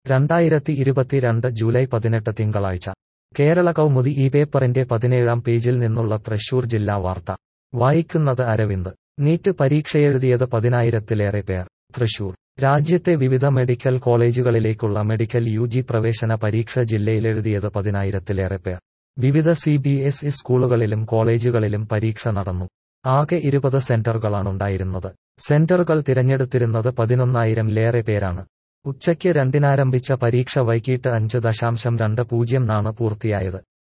രണ്ടായിരത്തി ഇരുപത്തിരണ്ട് ജൂലൈ പതിനെട്ട് തിങ്കളാഴ്ച കേരള കൗമുദി ഈ പേപ്പറിന്റെ പതിനേഴാം പേജിൽ നിന്നുള്ള തൃശൂർ ജില്ലാ വാർത്ത വായിക്കുന്നത് അരവിന്ദ് നീറ്റ് പരീക്ഷയെഴുതിയത് പതിനായിരത്തിലേറെ പേർ തൃശൂർ രാജ്യത്തെ വിവിധ മെഡിക്കൽ കോളേജുകളിലേക്കുള്ള മെഡിക്കൽ യു ജി പ്രവേശന പരീക്ഷ ജില്ലയിലെഴുതിയത് പതിനായിരത്തിലേറെ പേർ വിവിധ സി ബി എസ് ഇ സ്കൂളുകളിലും കോളേജുകളിലും പരീക്ഷ നടന്നു ആകെ ഇരുപത് സെന്ററുകളാണുണ്ടായിരുന്നത് സെന്ററുകൾ തിരഞ്ഞെടുത്തിരുന്നത് പതിനൊന്നായിരംലേറെ പേരാണ് ഉച്ചയ്ക്ക് രണ്ടിനാരംഭിച്ച പരീക്ഷ വൈകിട്ട് അഞ്ച് ദശാംശം രണ്ട് പൂജ്യം നാണ് പൂർത്തിയായത്